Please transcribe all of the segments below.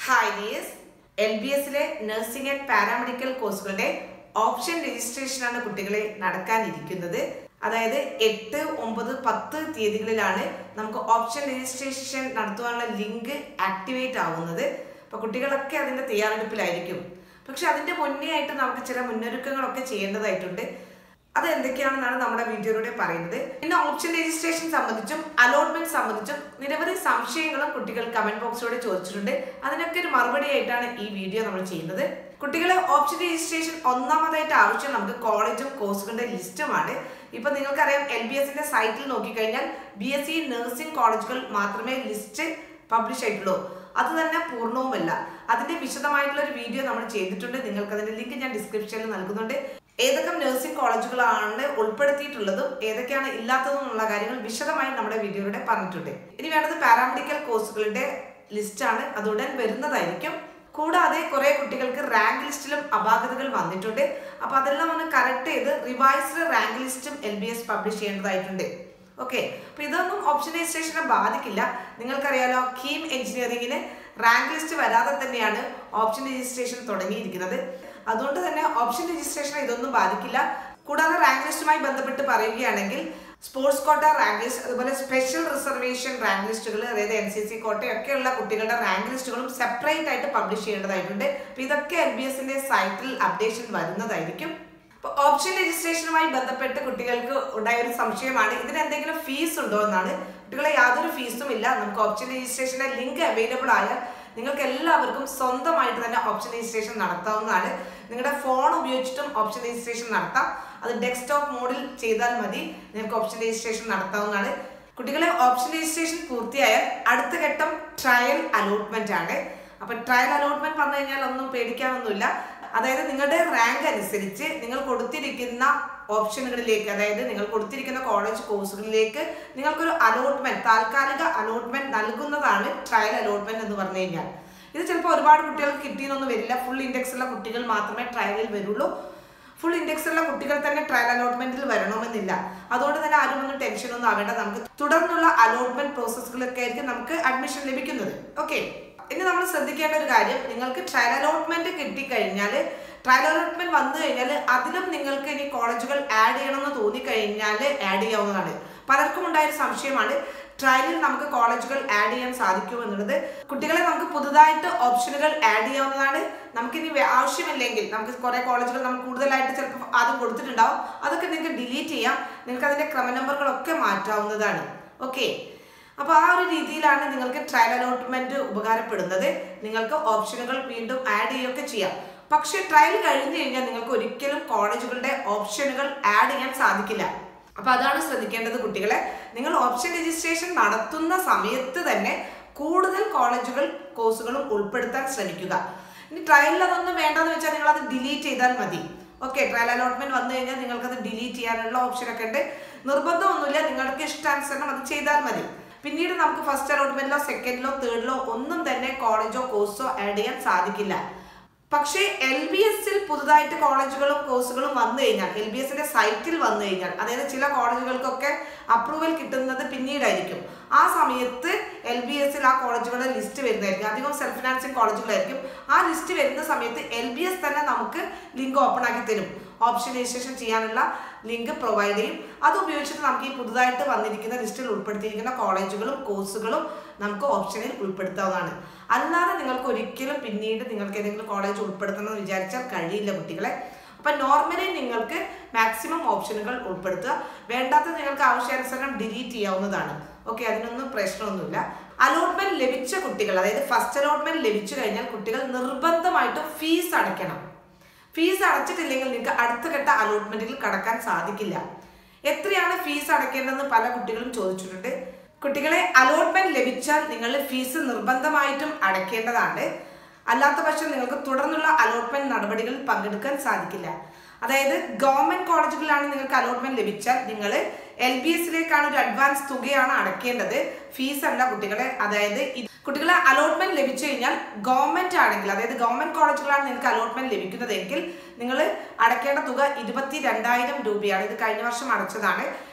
hi dears L B എസിലെ nursing and paramedical കോഴ്സുകളുടെ option രജിസ്ട്രേഷനാണ് കുട്ടികളെ നടക്കാനിരിക്കുന്നത് അതായത് എട്ട് ഒമ്പത് പത്ത് തീയതികളിലാണ് നമുക്ക് ഓപ്ഷൻ രജിസ്ട്രേഷൻ നടത്തുവാനുള്ള ലിങ്ക് ആക്ടിവേറ്റ് ആവുന്നത് അപ്പൊ കുട്ടികളൊക്കെ അതിന്റെ തയ്യാറെടുപ്പിലായിരിക്കും പക്ഷെ അതിന്റെ മുന്നേ ആയിട്ട് നമുക്ക് ചില മുന്നൊരുക്കങ്ങളൊക്കെ ചെയ്യേണ്ടതായിട്ടുണ്ട് അത് എന്തൊക്കെയാണെന്നാണ് നമ്മുടെ വീഡിയോയിലൂടെ പറയുന്നത് പിന്നെ ഓപ്ഷൻ രജിസ്ട്രേഷൻ സംബന്ധിച്ചും അലോട്ട്മെന്റ് സംബന്ധിച്ചും നിരവധി സംശയങ്ങളും കുട്ടികൾ കമന്റ് ബോക്സിലൂടെ ചോദിച്ചിട്ടുണ്ട് അതിനൊക്കെ ഒരു മറുപടി ആയിട്ടാണ് ഈ വീഡിയോ നമ്മൾ ചെയ്യുന്നത് കുട്ടികളെ ഓപ്ഷൻ രജിസ്ട്രേഷൻ ഒന്നാമതായിട്ട് ആവശ്യം നമുക്ക് കോളേജും കോഴ്സുകളുടെ ലിസ്റ്റുമാണ് ഇപ്പൊ നിങ്ങൾക്കറിയാം എൽ ബി എസിന്റെ സൈറ്റിൽ നോക്കിക്കഴിഞ്ഞാൽ ബി എസ് സി നഴ്സിംഗ് കോളേജുകൾ മാത്രമേ ലിസ്റ്റ് പബ്ലിഷ് ആയിട്ടുള്ളൂ അത് തന്നെ പൂർണ്ണവുമല്ല അതിന്റെ വിശദമായിട്ടുള്ള ഒരു വീഡിയോ നമ്മൾ ചെയ്തിട്ടുണ്ട് നിങ്ങൾക്ക് അതിന്റെ ലിങ്ക് ഞാൻ ഡിസ്ക്രിപ്ഷനിൽ നൽകുന്നുണ്ട് ഏതൊക്കെ നഴ്സിംഗ് കോളേജുകളാണ് ഉൾപ്പെടുത്തിയിട്ടുള്ളതും ഏതൊക്കെയാണ് ഇല്ലാത്തതും എന്നുള്ള കാര്യങ്ങൾ വിശദമായി നമ്മുടെ വീഡിയോയിലൂടെ പറഞ്ഞിട്ടുണ്ട് ഇനി വേണ്ടത് പാരാമെഡിക്കൽ കോഴ്സുകളുടെ ലിസ്റ്റാണ് അത് ഉടൻ വരുന്നതായിരിക്കും കൂടാതെ കുറെ കുട്ടികൾക്ക് റാങ്ക് ലിസ്റ്റിലും അപാകതകൾ വന്നിട്ടുണ്ട് അപ്പൊ അതെല്ലാം ഒന്ന് കറക്റ്റ് ചെയ്ത് റിവൈസ്ഡ് റാങ്ക് ലിസ്റ്റും എൽ ബി എസ് പബ്ലിഷ് ചെയ്യേണ്ടതായിട്ടുണ്ട് ഓക്കെ അപ്പൊ ഇതൊന്നും ഓപ്ഷൻ രജിസ്ട്രേഷനെ ബാധിക്കില്ല നിങ്ങൾക്കറിയാലോ കീം എഞ്ചിനീയറിംഗിന് റാങ്ക് ലിസ്റ്റ് വരാതെ തന്നെയാണ് ഓപ്ഷൻ രജിസ്ട്രേഷൻ തുടങ്ങിയിരിക്കുന്നത് അതുകൊണ്ട് തന്നെ ഓപ്ഷൻ രജിസ്ട്രേഷൻ ഇതൊന്നും ബാധിക്കില്ല കൂടാതെ റാങ്ക് ലിസ്റ്റുമായി ബന്ധപ്പെട്ട് പറയുകയാണെങ്കിൽ സ്പോർട്സ് കോട്ട റാങ്ക് ലിസ്റ്റ് അതുപോലെ സ്പെഷ്യൽ റിസർവേഷൻ റാങ്ക് ലിസ്റ്റുകൾ അതായത് എൻ സി സി കോട്ടയൊക്കെയുള്ള കുട്ടികളുടെ റാങ്ക് ലിസ്റ്റുകളും സെപ്പറേറ്റ് ആയിട്ട് പബ്ലിഷ് ചെയ്യേണ്ടതായിട്ടുണ്ട് അപ്പൊ ഇതൊക്കെ എൽ ബി എസിന്റെ സൈറ്റിൽ അപ്ഡേഷൻ വരുന്നതായിരിക്കും അപ്പൊ ഓപ്ഷൻ രജിസ്ട്രേഷനുമായി ബന്ധപ്പെട്ട് കുട്ടികൾക്ക് ഉണ്ടായ ഒരു സംശയമാണ് ഇതിന് എന്തെങ്കിലും ഫീസ് ഉണ്ടോ എന്നാണ് കുട്ടികളെ യാതൊരു ഫീസും ഇല്ല നമുക്ക് ഓപ്ഷൻ രജിസ്ട്രേഷന്റെ ലിങ്ക് അവൈലബിൾ ആയാൽ നിങ്ങൾക്ക് എല്ലാവർക്കും സ്വന്തമായിട്ട് തന്നെ ഓപ്ഷൻ രജിസ്ട്രേഷൻ നടത്താവുന്നതാണ് നിങ്ങളുടെ ഫോൺ ഉപയോഗിച്ചിട്ടും ഓപ്ഷൻ രജിസ്ട്രേഷൻ നടത്താം അത് ഡെസ്ക്ടോപ്പ് മോഡിൽ ചെയ്താൽ മതി നിങ്ങൾക്ക് ഓപ്ഷൻ രജിസ്ട്രേഷൻ നടത്താവുന്നതാണ് കുട്ടികളെ ഓപ്ഷൻ രജിസ്ട്രേഷൻ പൂർത്തിയായാൽ അടുത്ത ഘട്ടം ട്രയൽ അലോട്ട്മെന്റ് ആണ് അപ്പൊ ട്രയൽ അലോട്ട്മെന്റ് പറഞ്ഞു കഴിഞ്ഞാൽ ഒന്നും പേടിക്കാനൊന്നുമില്ല അതായത് നിങ്ങളുടെ റാങ്ക് അനുസരിച്ച് നിങ്ങൾ കൊടുത്തിരിക്കുന്ന ഓപ്ഷനുകളിലേക്ക് അതായത് നിങ്ങൾ കൊടുത്തിരിക്കുന്ന കോളേജ് കോഴ്സുകളിലേക്ക് നിങ്ങൾക്കൊരു അലോട്ട്മെന്റ് താൽക്കാലിക അലോട്ട്മെന്റ് നൽകുന്നതാണ് ട്രയൽ അലോട്ട്മെന്റ് എന്ന് പറഞ്ഞു കഴിഞ്ഞാൽ ഇത് ചിലപ്പോൾ ഒരുപാട് കുട്ടികൾക്ക് കിട്ടിയെന്നൊന്നും വരില്ല ഫുൾ ഇൻഡെക്സ് ഉള്ള കുട്ടികൾ മാത്രമേ ട്രയലിൽ വരുള്ളൂ ഫുൾ ഇൻഡെക്സ് ഉള്ള കുട്ടികൾ തന്നെ ട്രയൽ അലോട്ട്മെന്റിൽ വരണമെന്നില്ല അതുകൊണ്ട് തന്നെ ആരും ഒന്നും ടെൻഷൻ ഒന്നും ആവേണ്ട നമുക്ക് തുടർന്നുള്ള അലോട്ട്മെന്റ് പ്രോസസ്സുകളൊക്കെ ആയിരിക്കും നമുക്ക് അഡ്മിഷൻ ലഭിക്കുന്നത് ഓക്കെ ഇനി നമ്മൾ ശ്രദ്ധിക്കേണ്ട ഒരു കാര്യം നിങ്ങൾക്ക് ട്രയൽ അലോട്ട്മെന്റ് കിട്ടിക്കഴിഞ്ഞാൽ ട്രയൽ അലോട്ട്മെന്റ് വന്നു കഴിഞ്ഞാൽ അതിലും നിങ്ങൾക്ക് ഇനി കോളേജുകൾ ആഡ് ചെയ്യണമെന്ന് തോന്നിക്കഴിഞ്ഞാൽ ആഡ് ചെയ്യാവുന്നതാണ് പലർക്കും ഉണ്ടായ ഒരു സംശയമാണ് ട്രയലിൽ നമുക്ക് കോളേജുകൾ ആഡ് ചെയ്യാൻ സാധിക്കുമോ എന്നുള്ളത് കുട്ടികളെ നമുക്ക് പുതുതായിട്ട് ഓപ്ഷനുകൾ ആഡ് ചെയ്യാവുന്നതാണ് നമുക്കിനി ആവശ്യമില്ലെങ്കിൽ നമുക്ക് കുറെ കോളേജുകൾ നമുക്ക് കൂടുതലായിട്ട് ചിലപ്പോൾ ആദ്യം കൊടുത്തിട്ടുണ്ടാവും അതൊക്കെ നിങ്ങൾക്ക് ഡിലീറ്റ് ചെയ്യാം നിങ്ങൾക്ക് അതിന്റെ ക്രമ നമ്പറുകളൊക്കെ മാറ്റാവുന്നതാണ് ഓക്കെ അപ്പോൾ ആ ഒരു രീതിയിലാണ് നിങ്ങൾക്ക് ട്രയൽ അലോട്ട്മെന്റ് ഉപകാരപ്പെടുന്നത് നിങ്ങൾക്ക് ഓപ്ഷനുകൾ വീണ്ടും ആഡ് ചെയ്യുകയൊക്കെ ചെയ്യാം പക്ഷേ ട്രയൽ കഴിഞ്ഞു കഴിഞ്ഞാൽ നിങ്ങൾക്ക് ഒരിക്കലും കോളേജുകളുടെ ഓപ്ഷനുകൾ ആഡ് ചെയ്യാൻ സാധിക്കില്ല അപ്പൊ അതാണ് ശ്രദ്ധിക്കേണ്ടത് കുട്ടികളെ നിങ്ങൾ ഓപ്ഷൻ രജിസ്ട്രേഷൻ നടത്തുന്ന സമയത്ത് തന്നെ കൂടുതൽ കോളേജുകൾ കോഴ്സുകളും ഉൾപ്പെടുത്താൻ ശ്രമിക്കുക ഇനി ട്രയലിൽ അതൊന്നും വേണ്ടെന്ന് വെച്ചാൽ നിങ്ങൾ അത് ഡിലീറ്റ് ചെയ്താൽ മതി ഓക്കെ ട്രയൽ അലോട്ട്മെന്റ് വന്നു കഴിഞ്ഞാൽ നിങ്ങൾക്കത് ഡിലീറ്റ് ചെയ്യാനുള്ള ഓപ്ഷൻ ഒക്കെ ഉണ്ട് നിർബന്ധമൊന്നുമില്ല നിങ്ങൾക്ക് ഇഷ്ടാനുസരണം അത് ചെയ്താൽ മതി പിന്നീട് നമുക്ക് ഫസ്റ്റ് അലോട്ട്മെന്റിലോ സെക്കൻഡിലോ തേർഡിലോ ഒന്നും തന്നെ കോളേജോ കോഴ്സോ ആഡ് ചെയ്യാൻ സാധിക്കില്ല പക്ഷേ എൽ ബി എസിൽ പുതുതായിട്ട് കോളേജുകളും കോഴ്സുകളും വന്നു കഴിഞ്ഞാൽ എൽ ബി എസിന്റെ സൈറ്റിൽ വന്നു കഴിഞ്ഞാൽ അതായത് ചില കോളേജുകൾക്കൊക്കെ അപ്രൂവൽ കിട്ടുന്നത് പിന്നീടായിരിക്കും ആ സമയത്ത് എൽ ബി എസിൽ ആ കോളേജുകളുടെ ലിസ്റ്റ് വരുന്നതായിരിക്കും അധികം സെൽഫ് ഫിനാൻസിങ് കോളേജുകളായിരിക്കും ആ ലിസ്റ്റ് വരുന്ന സമയത്ത് എൽ ബി എസ് തന്നെ നമുക്ക് ലിങ്ക് ഓപ്പൺ ആക്കി തരും ഓപ്ഷൻ രജിസ്ട്രേഷൻ ചെയ്യാനുള്ള ലിങ്ക് പ്രൊവൈഡ് ചെയ്യും അത് ഉപയോഗിച്ചിട്ട് നമുക്ക് ഈ പുതുതായിട്ട് വന്നിരിക്കുന്ന ലിസ്റ്റിൽ ഉൾപ്പെടുത്തിയിരിക്കുന്ന കോളേജുകളും കോഴ്സുകളും നമുക്ക് ഓപ്ഷനിൽ ഉൾപ്പെടുത്താവുന്നതാണ് അല്ലാതെ നിങ്ങൾക്ക് ഒരിക്കലും പിന്നീട് നിങ്ങൾക്ക് ഏതെങ്കിലും കോളേജ് ഉൾപ്പെടുത്തണം എന്ന് വിചാരിച്ചാൽ കഴിയില്ല കുട്ടികളെ അപ്പൊ നോർമലി നിങ്ങൾക്ക് മാക്സിമം ഓപ്ഷനുകൾ ഉൾപ്പെടുത്തുക വേണ്ടാത്ത നിങ്ങൾക്ക് ആവശ്യാനുസരണം ഡിലീറ്റ് ചെയ്യാവുന്നതാണ് ഓക്കെ അതിനൊന്നും പ്രശ്നമൊന്നുമില്ല അലോട്ട്മെന്റ് ലഭിച്ച കുട്ടികൾ അതായത് ഫസ്റ്റ് അലോട്ട്മെന്റ് ലഭിച്ചു കഴിഞ്ഞാൽ കുട്ടികൾ നിർബന്ധമായിട്ടും ഫീസ് അടയ്ക്കണം ഫീസ് അടച്ചിട്ടില്ലെങ്കിൽ നിങ്ങൾക്ക് അടുത്ത ഘട്ട അലോട്ട്മെന്റിൽ കടക്കാൻ സാധിക്കില്ല എത്രയാണ് ഫീസ് അടയ്ക്കേണ്ടതെന്ന് പല കുട്ടികളും ചോദിച്ചിട്ടുണ്ട് കുട്ടികളെ അലോട്ട്മെന്റ് ലഭിച്ചാൽ നിങ്ങൾ ഫീസ് നിർബന്ധമായിട്ടും അടയ്ക്കേണ്ടതാണ് അല്ലാത്ത പക്ഷം നിങ്ങൾക്ക് തുടർന്നുള്ള അലോട്ട്മെന്റ് നടപടികളിൽ പങ്കെടുക്കാൻ സാധിക്കില്ല അതായത് ഗവൺമെന്റ് കോളേജുകളിലാണ് നിങ്ങൾക്ക് അലോട്ട്മെന്റ് ലഭിച്ചാൽ നിങ്ങൾ എൽ ബി എസിലേക്കാണ് ഒരു അഡ്വാൻസ് തുകയാണ് അടയ്ക്കേണ്ടത് ഫീസ് അല്ല കുട്ടികളെ അതായത് കുട്ടികളെ അലോട്ട്മെന്റ് ലഭിച്ചു കഴിഞ്ഞാൽ ഗവൺമെന്റ് ആണെങ്കിൽ അതായത് ഗവൺമെന്റ് കോളേജുകളാണ് നിങ്ങൾക്ക് അലോട്ട്മെന്റ് ലഭിക്കുന്നതെങ്കിൽ നിങ്ങൾ അടയ്ക്കേണ്ട തുക ഇരുപത്തി രണ്ടായിരം രൂപയാണ് ഇത് കഴിഞ്ഞ വർഷം അടച്ചതാണ്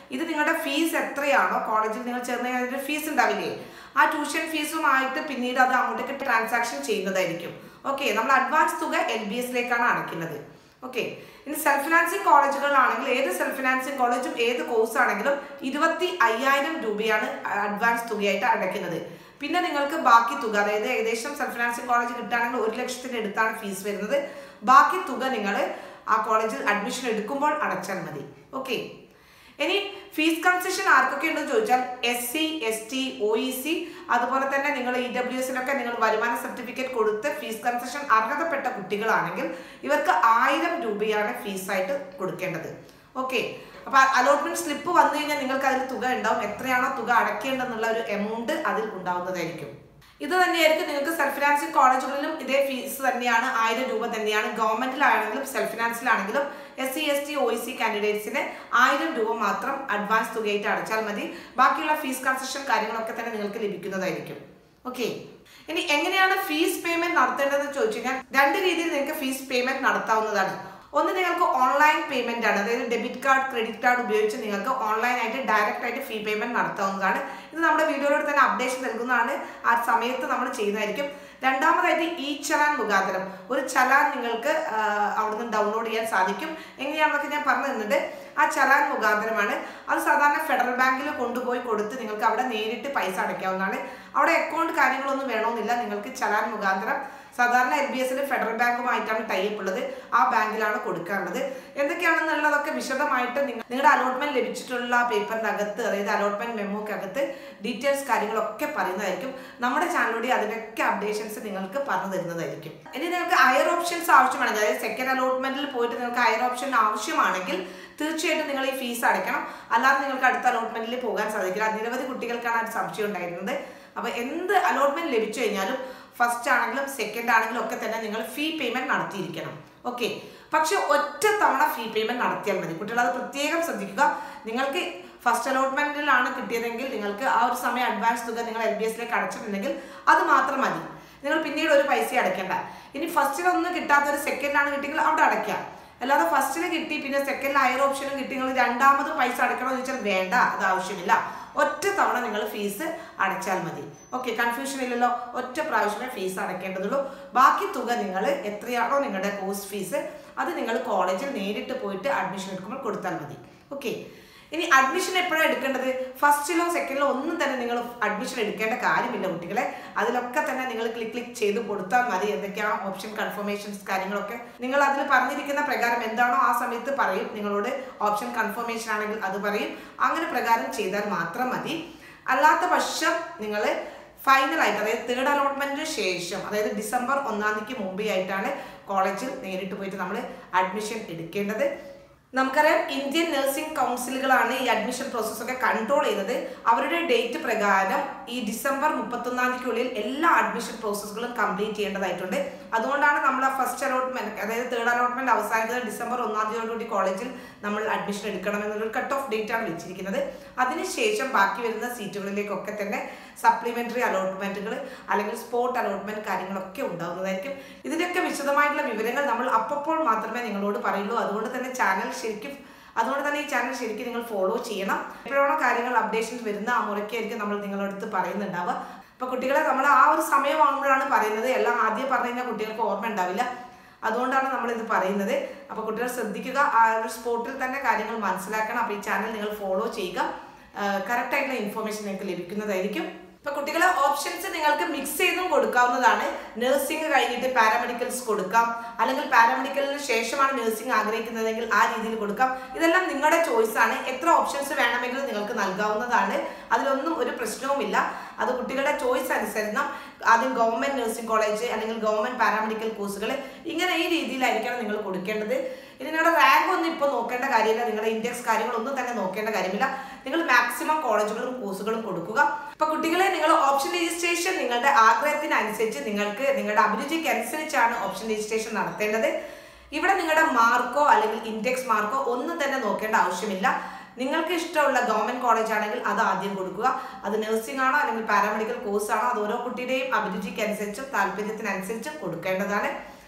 ഇത് നിങ്ങളുടെ ഫീസ് എത്രയാണോ കോളേജിൽ നിങ്ങൾ ചേർന്ന് കഴിഞ്ഞാൽ അതിന്റെ ഫീസ് ഉണ്ടാവില്ലേ ആ ട്യൂഷൻ ഫീസുമായിട്ട് പിന്നീട് അത് അങ്ങോട്ടേക്ക് ട്രാൻസാക്ഷൻ ചെയ്യുന്നതായിരിക്കും ഓക്കെ നമ്മൾ അഡ്വാൻസ് തുക എൽ ബി എസിലേക്കാണ് അടയ്ക്കുന്നത് ഓക്കെ ഇനി സെൽഫ് ഫിനാൻസിങ് കോളേജുകളിലാണെങ്കിൽ ഏത് സെൽഫ് ഫിനാൻസിങ് കോളേജും ഏത് കോഴ്സ് ആണെങ്കിലും ഇരുപത്തി അയ്യായിരം രൂപയാണ് അഡ്വാൻസ് തുകയായിട്ട് അടയ്ക്കുന്നത് പിന്നെ നിങ്ങൾക്ക് ബാക്കി തുക അതായത് ഏകദേശം സെൽഫ് ഫിനാൻസിങ് കോളേജ് കിട്ടുകയാണെങ്കിൽ ഒരു ലക്ഷത്തിന്റെ അടുത്താണ് ഫീസ് വരുന്നത് ബാക്കി തുക നിങ്ങൾ ആ കോളേജിൽ അഡ്മിഷൻ എടുക്കുമ്പോൾ അടച്ചാൽ മതി ഓക്കെ ഇനി ഫീസ് കൺസെഷൻ ആർക്കൊക്കെ ഉണ്ടെന്ന് ചോദിച്ചാൽ S C S T O E C അതുപോലെ തന്നെ നിങ്ങൾ ഇ ഡബ്ല്യു എസിനൊക്കെ നിങ്ങൾ വരുമാന സർട്ടിഫിക്കറ്റ് കൊടുത്ത് ഫീസ് കൺസെഷൻ അർഹതപ്പെട്ട കുട്ടികളാണെങ്കിൽ ഇവർക്ക് ആയിരം രൂപയാണ് ഫീസായിട്ട് കൊടുക്കേണ്ടത് ഓക്കെ അപ്പൊ അലോട്ട്മെന്റ് സ്ലിപ്പ് വന്നു കഴിഞ്ഞാൽ നിങ്ങൾക്ക് അതിൽ തുക ഉണ്ടാവും എത്രയാണോ തുക അടയ്ക്കേണ്ടെന്നുള്ള ഒരു എമൗണ്ട് അതിൽ ഉണ്ടാവുന്നതായിരിക്കും ഇത് തന്നെയായിരിക്കും നിങ്ങൾക്ക് സെൽഫ് ഫിനാൻസിങ് കോളേജുകളിലും ഇതേ ഫീസ് തന്നെയാണ് ആയിരം രൂപ തന്നെയാണ് ഗവൺമെന്റിലാണെങ്കിലും സെൽഫ് ഫിനാൻസിലാണെങ്കിലും S C S T O C കാൻഡിഡേറ്റ്സിന് ആയിരം രൂപ മാത്രം അഡ്വാൻസ് തുകയായിട്ട് അടച്ചാൽ മതി ബാക്കിയുള്ള ഫീസ് കൺസെഷൻ കാര്യങ്ങളൊക്കെ തന്നെ നിങ്ങൾക്ക് ലഭിക്കുന്നതായിരിക്കും ഓക്കെ ഇനി എങ്ങനെയാണ് ഫീസ് പേയ്മെന്റ് നടത്തേണ്ടതെന്ന് ചോദിച്ചു കഴിഞ്ഞാൽ രണ്ട് രീതിയിൽ നിങ്ങൾക്ക് ഫീസ് പേയ്മെന്റ് നടത്താവുന്നതാണ് ഒന്ന് നിങ്ങൾക്ക് ഓൺലൈൻ പേയ്മെന്റ് ആണ് അതായത് ഡെബിറ്റ് കാർഡ് ക്രെഡിറ്റ് കാർഡ് ഉപയോഗിച്ച് നിങ്ങൾക്ക് ഓൺലൈൻ ആയിട്ട് ഡയറക്റ്റ് ആയിട്ട് ഫീ പേയ്മെന്റ് നടത്താവുന്നതാണ് ഇത് നമ്മുടെ വീഡിയോയിലൂടെ തന്നെ അപ്ഡേഷൻ നൽകുന്നതാണ് ആ സമയത്ത് നമ്മൾ ചെയ്യുന്നതായിരിക്കും രണ്ടാമതായിട്ട് ഈ ചലാൻ മുഖാന്തരം ഒരു ചലാൻ നിങ്ങൾക്ക് ആ, അവിടുന്ന് ഡൗൺലോഡ് ചെയ്യാൻ സാധിക്കും എങ്ങനെയാണെന്നൊക്കെ ഞാൻ പറഞ്ഞു തന്നിട്ട് ആ ചലാൻ മുഖാന്തരമാണ് അത് സാധാരണ ഫെഡറൽ ബാങ്കിൽ കൊണ്ടുപോയി കൊടുത്ത് നിങ്ങൾക്ക് അവിടെ നേരിട്ട് പൈസ അടയ്ക്കാവുന്നതാണ് അവിടെ അക്കൗണ്ട് കാര്യങ്ങളൊന്നും വേണമെന്നില്ല നിങ്ങൾക്ക് ചലാൻ മുഖാന്തരം സാധാരണ എൽ ബി എസിൽ ഫെഡറൽ ബാങ്കുമായിട്ടാണ് ടൈപ്പ് ഉള്ളത് ആ ബാങ്കിലാണ് കൊടുക്കാറുള്ളത് എന്തൊക്കെയാണെന്നുള്ളതൊക്കെ വിശദമായിട്ട് നിങ്ങൾ നിങ്ങളുടെ അലോട്ട്മെന്റ് ലഭിച്ചിട്ടുള്ള പേപ്പറിന്റെ അകത്ത് അതായത് അലോട്ട്മെന്റ് മെമ്മോക്ക് അകത്ത് ഡീറ്റെയിൽസ് കാര്യങ്ങളൊക്കെ പറയുന്നതായിരിക്കും നമ്മുടെ ചാനലിലൂടെ അതിനൊക്കെ അപ്ഡേഷൻസ് നിങ്ങൾക്ക് പറഞ്ഞു തരുന്നതായിരിക്കും ഇനി നിങ്ങൾക്ക് ഹയർ ഓപ്ഷൻസ് ആവശ്യമാണെങ്കിൽ അതായത് സെക്കൻഡ് അലോട്ട്മെന്റിൽ പോയിട്ട് നിങ്ങൾക്ക് ഹയർ ഓപ്ഷൻ ആവശ്യമാണെങ്കിൽ തീർച്ചയായിട്ടും നിങ്ങൾ ഈ ഫീസ് അടയ്ക്കണം അല്ലാതെ നിങ്ങൾക്ക് അടുത്ത അലോട്ട്മെന്റിൽ പോകാൻ സാധിക്കില്ല നിരവധി കുട്ടികൾക്കാണ് അത് സംശയം ഉണ്ടായിരുന്നത് അപ്പൊ എന്ത് അലോട്ട്മെന്റ് ലഭിച്ചു കഴിഞ്ഞാലും ഫസ്റ്റ് ആണെങ്കിലും സെക്കൻഡ് ആണെങ്കിലും ഒക്കെ തന്നെ നിങ്ങൾ ഫീ പേയ്മെന്റ് നടത്തിയിരിക്കണം ഓക്കെ പക്ഷെ ഒറ്റ തവണ ഫീ പേയ്മെന്റ് നടത്തിയാൽ മതി കുട്ടികൾ അത് പ്രത്യേകം ശ്രദ്ധിക്കുക നിങ്ങൾക്ക് ഫസ്റ്റ് അലോട്ട്മെന്റിലാണ് കിട്ടിയതെങ്കിൽ നിങ്ങൾക്ക് ആ ഒരു സമയം അഡ്വാൻസ് തുക നിങ്ങൾ എൽ ബി എസിലേക്ക് അടച്ചിട്ടുണ്ടെങ്കിൽ അത് മാത്രം മതി നിങ്ങൾ പിന്നീട് ഒരു പൈസ അടയ്ക്കേണ്ട ഇനി ഫസ്റ്റിലൊന്നും കിട്ടാത്ത ഒരു സെക്കൻഡിലാണ് കിട്ടിയെങ്കിൽ അവിടെ അടയ്ക്കാം അല്ലാതെ ഫസ്റ്റിൽ കിട്ടി പിന്നെ സെക്കൻഡിൽ ഹയർ ഓപ്ഷനും കിട്ടി നിങ്ങൾ രണ്ടാമത് പൈസ അടയ്ക്കണമെന്ന് ചോദിച്ചാൽ വേണ്ട അത് ആവശ്യമില്ല ഒറ്റ തവണ നിങ്ങൾ ഫീസ് അടച്ചാൽ മതി ഓക്കെ കൺഫ്യൂഷൻ ഇല്ലല്ലോ ഒറ്റ പ്രാവശ്യമേ ഫീസ് അടയ്ക്കേണ്ടതുള്ളൂ ബാക്കി തുക നിങ്ങൾ എത്രയാണോ നിങ്ങളുടെ കോഴ്സ് ഫീസ് അത് നിങ്ങൾ കോളേജിൽ നേരിട്ട് പോയിട്ട് അഡ്മിഷൻ എടുക്കുമ്പോൾ കൊടുത്താൽ മതി ഓക്കെ ഇനി അഡ്മിഷൻ എപ്പോഴാണ് എടുക്കേണ്ടത് ഫസ്റ്റിലോ സെക്കൻഡിലോ ഒന്നും തന്നെ നിങ്ങൾ അഡ്മിഷൻ എടുക്കേണ്ട കാര്യമില്ല കുട്ടികളെ അതിലൊക്കെ തന്നെ നിങ്ങൾ ക്ലിക്ക് ക്ലിക്ക് ചെയ്ത് കൊടുത്താൽ മതി എന്തൊക്കെയാണ് ഓപ്ഷൻ കൺഫർമേഷൻസ് കാര്യങ്ങളൊക്കെ നിങ്ങൾ അതിൽ പറഞ്ഞിരിക്കുന്ന പ്രകാരം എന്താണോ ആ സമയത്ത് പറയും നിങ്ങളോട് ഓപ്ഷൻ കൺഫർമേഷൻ ആണെങ്കിൽ അത് പറയും അങ്ങനെ പ്രകാരം ചെയ്താൽ മാത്രം മതി അല്ലാത്ത പക്ഷം നിങ്ങൾ ഫൈനൽ ആയിട്ട് അതായത് തേർഡ് അലോട്ട്മെന്റിന് ശേഷം അതായത് ഡിസംബർ ഒന്നാം തീയതിക്ക് മുമ്പേ ആയിട്ടാണ് കോളേജിൽ നേരിട്ട് പോയിട്ട് നമ്മൾ അഡ്മിഷൻ എടുക്കേണ്ടത് നമുക്കറിയാം ഇന്ത്യൻ നഴ്സിംഗ് കൗൺസിലുകളാണ് ഈ അഡ്മിഷൻ പ്രോസസ് ഒക്കെ കൺട്രോൾ ചെയ്യുന്നത് അവരുടെ ഡേറ്റ് പ്രകാരം ഈ ഡിസംബർ മുപ്പത്തൊന്നാം തീയതിക്കുള്ളിൽ എല്ലാ അഡ്മിഷൻ പ്രോസസ്സുകളും കംപ്ലീറ്റ് ചെയ്യേണ്ടതായിട്ടുണ്ട് അതുകൊണ്ടാണ് നമ്മൾ ആ ഫസ്റ്റ് അലോട്ട്മെന്റ് അതായത് തേർഡ് അലോട്ട്മെന്റ് അവസാനിക്കുന്നത് ഡിസംബർ ഒന്നാം തീയതിയോടുകൂടി കോളേജിൽ നമ്മൾ അഡ്മിഷൻ എടുക്കണം എന്നുള്ളൊരു കട്ട് ഓഫ് ഡേറ്റ് ആണ് വെച്ചിരിക്കുന്നത് അതിനുശേഷം ബാക്കി വരുന്ന സീറ്റുകളിലേക്കൊക്കെ തന്നെ സപ്ലിമെന്ററി അലോട്ട്മെന്റുകൾ അല്ലെങ്കിൽ സ്പോട്ട് അലോട്ട്മെന്റ് കാര്യങ്ങളൊക്കെ ഉണ്ടാവുന്നതായിരിക്കും ഇതിന്റെയൊക്കെ വിശദമായിട്ടുള്ള വിവരങ്ങൾ നമ്മൾ അപ്പോൾ മാത്രമേ നിങ്ങളോട് പറയുള്ളൂ അതുകൊണ്ട് തന്നെ ചാനൽ ശരിക്കും അതുകൊണ്ട് തന്നെ ഈ ചാനൽ ശരിക്കും നിങ്ങൾ ഫോളോ ചെയ്യണം എപ്പോഴാണോ കാര്യങ്ങൾ അപ്ഡേഷൻസ് വരുന്ന ആ മുറയ്ക്കായിരിക്കും നമ്മൾ നിങ്ങളുടെ അടുത്ത് പറയുന്നുണ്ടാവുക അപ്പൊ കുട്ടികളെ നമ്മൾ ആ ഒരു സമയമാകുമ്പോഴാണ് പറയുന്നത് എല്ലാം ആദ്യം പറഞ്ഞു കഴിഞ്ഞാൽ കുട്ടികൾക്ക് ഓർമ്മ ഉണ്ടാവില്ല അതുകൊണ്ടാണ് നമ്മൾ ഇത് പറയുന്നത് അപ്പൊ കുട്ടികൾ ശ്രദ്ധിക്കുക ആ ഒരു സ്പോട്ടിൽ തന്നെ കാര്യങ്ങൾ മനസ്സിലാക്കണം അപ്പൊ ഈ ചാനൽ നിങ്ങൾ ഫോളോ ചെയ്യുക കറക്റ്റ് ആയിട്ടുള്ള ഇൻഫോർമേഷൻ നിങ്ങൾക്ക് ലഭിക്കുന്നതായിരിക്കും ഇപ്പൊ കുട്ടികളെ ഓപ്ഷൻസ് നിങ്ങൾക്ക് മിക്സ് ചെയ്തും കൊടുക്കാവുന്നതാണ് നഴ്സിംഗ് കഴിഞ്ഞിട്ട് പാരാമെഡിക്കൽസ് കൊടുക്കാം അല്ലെങ്കിൽ പാരാമെഡിക്കലിന് ശേഷമാണ് നഴ്സിംഗ് ആഗ്രഹിക്കുന്നതെങ്കിൽ ആ രീതിയിൽ കൊടുക്കാം ഇതെല്ലാം നിങ്ങളുടെ ചോയ്സ് ആണ് എത്ര ഓപ്ഷൻസ് വേണമെങ്കിലും നിങ്ങൾക്ക് നൽകാവുന്നതാണ് അതിലൊന്നും ഒരു പ്രശ്നവുമില്ല അത് കുട്ടികളുടെ ചോയ്സ് അനുസരണം ആദ്യം ഗവൺമെന്റ് നഴ്സിംഗ് കോളേജ് അല്ലെങ്കിൽ ഗവൺമെന്റ് പാരാമെഡിക്കൽ കോഴ്സുകൾ ഇങ്ങനെ ഈ രീതിയിലായിരിക്കണം നിങ്ങൾ കൊടുക്കേണ്ടത് ഇനി നിങ്ങളുടെ റാങ്ക് ഒന്നും ഇപ്പോൾ നോക്കേണ്ട കാര്യമില്ല നിങ്ങളുടെ ഇൻഡെക്സ് കാര്യങ്ങളൊന്നും തന്നെ നോക്കേണ്ട കാര്യമില്ല നിങ്ങൾ മാക്സിമം കോളേജുകളും കോഴ്സുകളും കൊടുക്കുക ഇപ്പൊ കുട്ടികളെ നിങ്ങൾ ഓപ്ഷൻ രജിസ്ട്രേഷൻ നിങ്ങളുടെ ആഗ്രഹത്തിനനുസരിച്ച് നിങ്ങൾക്ക് നിങ്ങളുടെ അഭിരുചിക്ക് അനുസരിച്ചാണ് ഓപ്ഷൻ രജിസ്ട്രേഷൻ നടത്തേണ്ടത് ഇവിടെ നിങ്ങളുടെ മാർക്കോ അല്ലെങ്കിൽ ഇൻഡെക്സ് മാർക്കോ ഒന്നും തന്നെ നോക്കേണ്ട ആവശ്യമില്ല നിങ്ങൾക്ക് ഇഷ്ടമുള്ള ഗവൺമെന്റ് കോളേജ് ആണെങ്കിൽ അത് ആദ്യം കൊടുക്കുക അത് നഴ്സിംഗ് ആണോ അല്ലെങ്കിൽ പാരാമെഡിക്കൽ കോഴ്സ് ആണോ അത് ഓരോ കുട്ടിയുടെയും അഭിരുചിക്ക് അനുസരിച്ചും താല്പര്യത്തിനനുസരിച്ചും കൊടുക്കേണ്ടതാണ്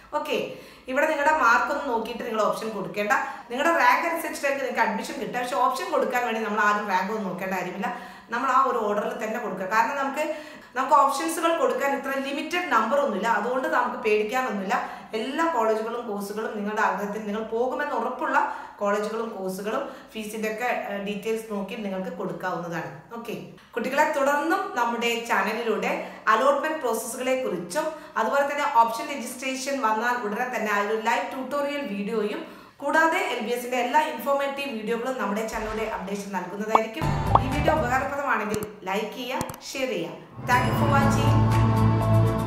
ഓക്കെ ഇവിടെ നിങ്ങളുടെ മാർക്ക് ഒന്ന് നോക്കിയിട്ട് നിങ്ങൾ ഓപ്ഷൻ കൊടുക്കേണ്ട നിങ്ങളുടെ റാങ്ക് അനുസരിച്ചിട്ടായിരിക്കും നിങ്ങൾക്ക് അഡ്മിഷൻ കിട്ടുക പക്ഷെ ഓപ്ഷൻ കൊടുക്കാൻ വേണ്ടി നമ്മൾ ആരും റാങ്ക് ഒന്നും നോക്കേണ്ട കാര്യമില്ല നമ്മൾ ആ ഒരു ഓർഡറിൽ തന്നെ കൊടുക്കുക കാരണം നമുക്ക് നമുക്ക് ഓപ്ഷൻസുകൾ കൊടുക്കാൻ ഇത്ര ലിമിറ്റഡ് നമ്പർ ഒന്നുമില്ല അതുകൊണ്ട് നമുക്ക് പേടിക്കാനൊന്നുമില്ല എല്ലാ കോളേജുകളും കോഴ്സുകളും നിങ്ങളുടെ ആഗ്രഹത്തിൽ നിങ്ങൾ പോകുമെന്ന് ഉറപ്പുള്ള കോളേജുകളും കോഴ്സുകളും ഫീസിന്റെ ഒക്കെ ഡീറ്റെയിൽസ് നോക്കി നിങ്ങൾക്ക് കൊടുക്കാവുന്നതാണ് ഓക്കെ കുട്ടികളെ തുടർന്നും നമ്മുടെ ചാനലിലൂടെ അലോട്ട്മെന്റ് പ്രോസസ്സുകളെ കുറിച്ചും അതുപോലെ തന്നെ ഓപ്ഷൻ രജിസ്ട്രേഷൻ വന്നാൽ ഉടനെ തന്നെ അതിലൊരു ലൈവ് ട്യൂട്ടോറിയൽ വീഡിയോയും കൂടാതെ എൽ ബി എസിന്റെ എല്ലാ ഇൻഫോർമേറ്റീവ് വീഡിയോകളും നമ്മുടെ ചാനലിലൂടെ അപ്ഡേഷൻ നൽകുന്നതായിരിക്കും ഈ വീഡിയോ ഉപകാരപ്രദമാണെങ്കിൽ ലൈക്ക് ചെയ്യുക ഷെയർ ചെയ്യുക താങ്ക് യു ഫോർ വാച്ചിങ്